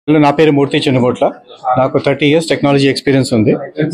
hello, నా పేరు మూర్తి చిన్నగోట్ల నాకు థర్టీ ఇయర్స్ టెక్నాలజీ ఎక్స్పీరియన్స్ ఉంది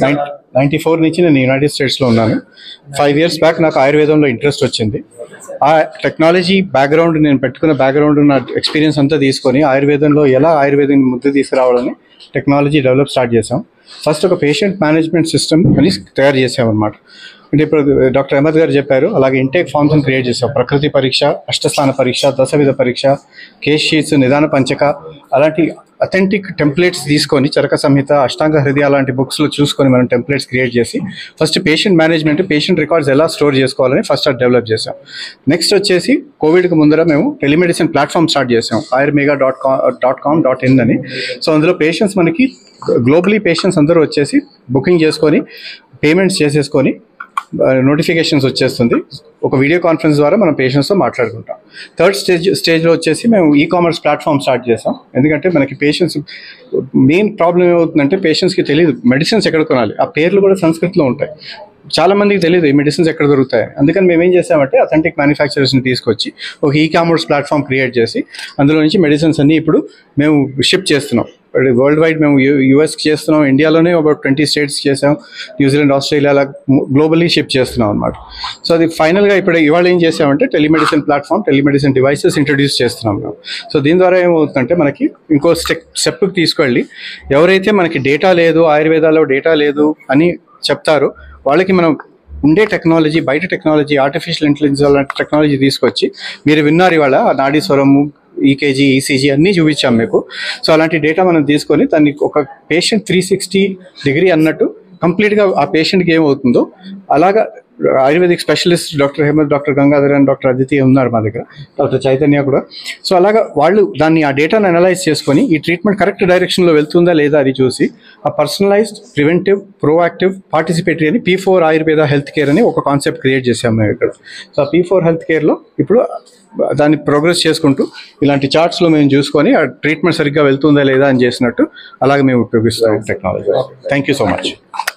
నైంటీ ఫోర్ నుంచి నేను యునైటెడ్ స్టేట్స్లో ఉన్నాను ఫైవ్ ఇయర్స్ బ్యాక్ నాకు ఆయుర్వేదంలో ఇంట్రెస్ట్ వచ్చింది ఆ టెక్నాలజీ బ్యాక్గ్రౌండ్ నేను పెట్టుకున్న బ్యాక్గ్రౌండ్ నా ఎక్స్పీరియన్స్ అంతా తీసుకొని ఆయుర్వేదంలో ఎలా ఆయుర్వేదం ముందు తీసుకురావాలని టెక్నాలజీ డెవలప్ స్టార్ట్ చేసాం ఫస్ట్ ఒక పేషెంట్ మేనేజ్మెంట్ సిస్టమ్ అని తయారు చేసాం అనమాట అంటే ఇప్పుడు డాక్టర్ అహ్మద్ గారు చెప్పారు అలాగే ఇంటేక్ ఫామ్స్ క్రియేట్ చేసాం ప్రకృతి పరీక్ష అష్టస్థాన పరీక్ష దశవిధ పరీక్ష కేస్ షీట్స్ నిదాన పంచక అలాంటి అథెంటిక్ టెంప్లెట్స్ తీసుకొని చరక సంహిత అష్టాంగ హృదయ లాంటి బుక్స్లో చూసుకొని మనం టెంప్లెట్స్ క్రియేట్ చేసి first patient management patient records ఎలా స్టోర్ చేసుకోవాలని ఫస్ట్ అది డెవలప్ చేసాం నెక్స్ట్ వచ్చేసి కోవిడ్కి ముందర మేము టెలిమెడిసిన్ ప్లాట్ఫామ్ స్టార్ట్ చేసాం Ayurmega dot com dot com dot in అని సో అందులో పేషెంట్స్ మనకి గ్లోబలీ పేషెంట్స్ అందరూ వచ్చేసి బుకింగ్ చేసుకొని పేమెంట్స్ చేసేసుకొని నోటిఫికేషన్స్ వచ్చేస్తుంది ఒక వీడియో కాన్ఫరెన్స్ ద్వారా మనం పేషెంట్స్తో మాట్లాడుకుంటాం థర్డ్ స్టేజ్ స్టేజ్లో వచ్చేసి మేము ఈ కామర్స్ ప్లాట్ఫామ్ స్టార్ట్ చేసాం ఎందుకంటే మనకి పేషెంట్స్ మెయిన్ ప్రాబ్లం ఏమవుతుందంటే పేషెంట్స్కి తెలియదు మెడిసిన్స్ ఎక్కడ కొనాలి ఆ పేర్లు కూడా సంస్కృతిలో ఉంటాయి చాలా మందికి తెలియదు ఈ మెడిసిన్స్ ఎక్కడ దొరుకుతాయి అందుకని మేము ఏం చేసామంటే అథెంటిక్ మ్యానుఫ్యాక్చరర్స్ని తీసుకొచ్చి ఒక ఈ కామర్స్ ప్లాట్ఫామ్ క్రియేట్ చేసి అందులో నుంచి మెడిసిన్స్ అన్ని ఇప్పుడు మేము షిప్ చేస్తున్నాం వరల్డ్ వైడ్ మేము యూఎస్కి చేస్తున్నాం ఇండియాలోనే ఒక ట్వంటీ స్టేట్స్ చేసాం న్యూజిలాండ్ ఆస్ట్రేలియా అలా గ్లోబలీ షిప్ చేస్తున్నాం అనమాట సో అది ఫైనల్గా ఇప్పుడు ఇవాళ ఏం చేసామంటే telemedicine platform telemedicine devices introduce చేస్తున్నాం మేము సో దీని ద్వారా ఏమవుతుందంటే మనకి ఇంకో స్టెప్ స్టెప్కి తీసుకెళ్ళి ఎవరైతే మనకి డేటా లేదు ఆయుర్వేదాలో డేటా లేదు అని చెప్తారో వాళ్ళకి మనం ఉండే టెక్నాలజీ బయట టెక్నాలజీ ఆర్టిఫిషియల్ ఇంటెలిజెన్స్ లాంటి టెక్నాలజీ తీసుకొచ్చి మీరు విన్నారు ఇవాళ ఆ నాడీ స్వరము ఈకేజీ ఈసీజీ అన్నీ చూపించాం మీకు సో అలాంటి డేటా మనం తీసుకొని దాన్ని ఒక పేషెంట్ త్రీ సిక్స్టీ డిగ్రీ అన్నట్టు కంప్లీట్గా ఆ పేషెంట్కి ఏమవుతుందో అలాగా Ayurvedic specialist doctor Hemanth doctor Gangadhar and doctor Aditi ఉన్నారు మా దగ్గర డాక్టర్ చైతన్య కూడా సో అలాగా వాళ్ళు దాన్ని ఆ డేటాను అనలైజ్ చేసుకొని ఈ ట్రీట్మెంట్ కరెక్ట్ డైరెక్షన్లో వెళ్తుందా లేదా అది చూసి ఆ పర్సనలైజ్డ్ ప్రివెంటివ్ ప్రోయాక్టివ్ పార్టిసిపేటరీ అని P four Ayurveda health care అని ఒక కాన్సెప్ట్ క్రియేట్ చేసాం మేము ఇక్కడ సో ఆ పీ ఫోర్ హెల్త్ కేర్లో ఇప్పుడు దాన్ని ప్రోగ్రెస్ చేసుకుంటూ ఇలాంటి చార్ట్స్లో మేము చూసుకొని ఆ ట్రీట్మెంట్ సరిగ్గా వెళ్తుందా లేదా అని చేసినట్టు అలాగే మేము ఉపయోగిస్తాం technology thank you so much